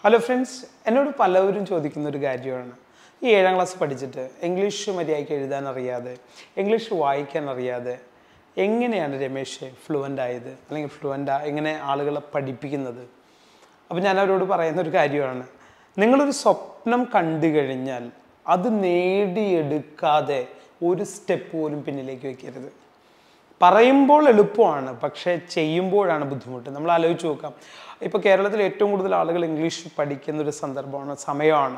Hello friends എന്നോട് പലവരും ചോദിക്കുന്ന ഒരു കാര്യമാണ് ഈ ഏഴാം ക്ലാസ് പഠിച്ചിട്ട് ഇംഗ്ലീഷ് മര്യാദയ്ക്ക് എഴുതാൻ അറിയാതെ ഇംഗ്ലീഷ് വായിക്കാൻ അറിയാതെ എങ്ങനെയാണ് രമേശ് ഫ്ലുവൻ്റ് ആയത് അല്ലെങ്കിൽ ഫ്ലുവൻ്റ് എങ്ങനെ ആളുകളെ പഠിപ്പിക്കുന്നത് അപ്പോൾ ഞാൻ അവരോട് പറയുന്ന ഒരു കാര്യമാണ് നിങ്ങളൊരു സ്വപ്നം കണ്ടു കഴിഞ്ഞാൽ അത് നേടിയെടുക്കാതെ ഒരു സ്റ്റെപ്പ് പോലും പിന്നിലേക്ക് വെക്കരുത് പറയുമ്പോൾ എളുപ്പമാണ് പക്ഷേ ചെയ്യുമ്പോഴാണ് ബുദ്ധിമുട്ട് നമ്മൾ ആലോചിച്ച് നോക്കാം ഇപ്പോൾ കേരളത്തിൽ ഏറ്റവും കൂടുതൽ ആളുകൾ ഇംഗ്ലീഷ് പഠിക്കുന്ന ഒരു സന്ദർഭമാണ് സമയമാണ്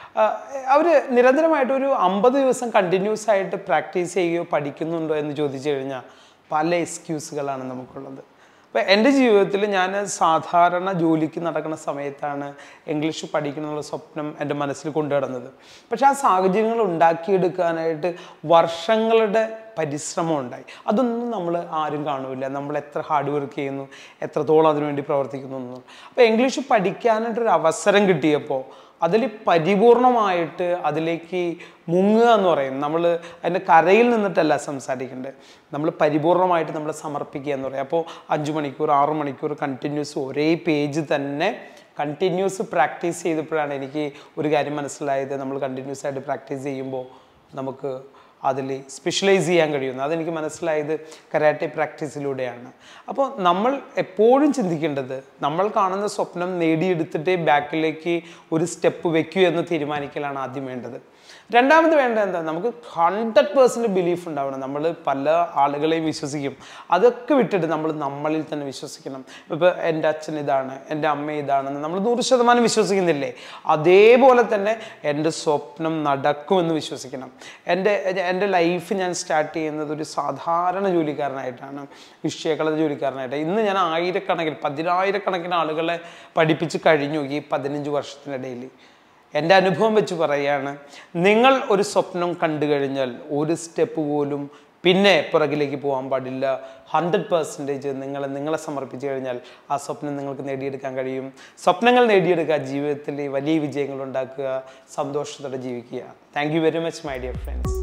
അവർ നിരന്തരമായിട്ട് ഒരു അമ്പത് ദിവസം കണ്ടിന്യൂസ് ആയിട്ട് പ്രാക്ടീസ് ചെയ്യുകയോ പഠിക്കുന്നുണ്ടോ എന്ന് ചോദിച്ചു കഴിഞ്ഞാൽ പല എക്സ്ക്യൂസുകളാണ് നമുക്കുള്ളത് അപ്പോൾ എൻ്റെ ജീവിതത്തിൽ ഞാൻ സാധാരണ ജോലിക്ക് നടക്കുന്ന സമയത്താണ് ഇംഗ്ലീഷ് പഠിക്കണമെന്നുള്ള സ്വപ്നം എൻ്റെ മനസ്സിൽ കൊണ്ടുനടന്നത് പക്ഷെ ആ സാഹചര്യങ്ങൾ ഉണ്ടാക്കിയെടുക്കാനായിട്ട് വർഷങ്ങളുടെ പരിശ്രമം ഉണ്ടായി അതൊന്നും നമ്മൾ ആരും കാണൂല നമ്മൾ എത്ര ഹാർഡ് വർക്ക് ചെയ്യുന്നു എത്രത്തോളം അതിനുവേണ്ടി പ്രവർത്തിക്കുന്നു എന്നും അപ്പോൾ ഇംഗ്ലീഷ് പഠിക്കാനായിട്ടൊരു അവസരം കിട്ടിയപ്പോൾ അതിൽ പരിപൂർണമായിട്ട് അതിലേക്ക് മുങ്ങുക എന്ന് പറയും നമ്മൾ അതിൻ്റെ കരയിൽ നിന്നിട്ടല്ല സംസാരിക്കേണ്ടത് നമ്മൾ പരിപൂർണമായിട്ട് നമ്മൾ സമർപ്പിക്കുക എന്ന് പറയും അപ്പോൾ അഞ്ച് മണിക്കൂർ ആറ് മണിക്കൂർ കണ്ടിന്യൂസ് ഒരേ പേജ് തന്നെ കണ്ടിന്യൂസ് പ്രാക്ടീസ് ചെയ്തപ്പോഴാണ് എനിക്ക് ഒരു കാര്യം മനസ്സിലായത് നമ്മൾ കണ്ടിന്യൂസ് ആയിട്ട് പ്രാക്ടീസ് ചെയ്യുമ്പോൾ നമുക്ക് അതിൽ സ്പെഷ്യലൈസ് ചെയ്യാൻ കഴിയുന്നു അതെനിക്ക് മനസ്സിലായത് കരാട്ടെ പ്രാക്ടീസിലൂടെയാണ് അപ്പോൾ നമ്മൾ എപ്പോഴും ചിന്തിക്കേണ്ടത് നമ്മൾ കാണുന്ന സ്വപ്നം നേടിയെടുത്തിട്ട് ബാക്കിലേക്ക് ഒരു സ്റ്റെപ്പ് വെക്കൂ എന്ന് തീരുമാനിക്കലാണ് ആദ്യം വേണ്ടത് രണ്ടാമത് വേണ്ടത് എന്താ നമുക്ക് ഹൺഡ്രഡ് പേഴ്സൻറ്റ് ബിലീഫ് ഉണ്ടാവണം നമ്മൾ പല ആളുകളെയും വിശ്വസിക്കും അതൊക്കെ വിട്ടിട്ട് നമ്മൾ നമ്മളിൽ തന്നെ വിശ്വസിക്കണം ഇപ്പോൾ എൻ്റെ അച്ഛൻ ഇതാണ് എൻ്റെ അമ്മ ഇതാണെന്ന് നമ്മൾ നൂറ് ശതമാനം വിശ്വസിക്കുന്നില്ലേ അതേപോലെ തന്നെ എൻ്റെ സ്വപ്നം നടക്കുമെന്ന് വിശ്വസിക്കണം എൻ്റെ എൻ്റെ ലൈഫ് ഞാൻ സ്റ്റാർട്ട് ചെയ്യുന്നത് ഒരു സാധാരണ ജോലിക്കാരനായിട്ടാണ് വിഷയകള ജോലിക്കാരനായിട്ട് ഇന്ന് ഞാൻ ആയിരക്കണക്കിന് പതിനായിരക്കണക്കിന് ആളുകളെ പഠിപ്പിച്ച് കഴിഞ്ഞു ഈ പതിനഞ്ച് വർഷത്തിനിടയിൽ എൻ്റെ അനുഭവം വെച്ച് പറയുകയാണ് നിങ്ങൾ ഒരു സ്വപ്നം കണ്ടു കഴിഞ്ഞാൽ ഒരു സ്റ്റെപ്പ് പോലും പിന്നെ പുറകിലേക്ക് പോകാൻ പാടില്ല ഹൺഡ്രഡ് പെർസെൻറ്റേജ് നിങ്ങളെ നിങ്ങളെ സമർപ്പിച്ചു കഴിഞ്ഞാൽ ആ സ്വപ്നം നിങ്ങൾക്ക് നേടിയെടുക്കാൻ കഴിയും സ്വപ്നങ്ങൾ നേടിയെടുക്കുക ജീവിതത്തിൽ വലിയ വിജയങ്ങൾ ഉണ്ടാക്കുക സന്തോഷത്തോടെ ജീവിക്കുക thank you very much my dear friends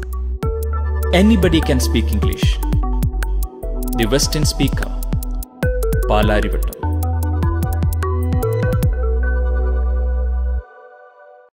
Anybody can speak English. The Western Speaker. Palarivattom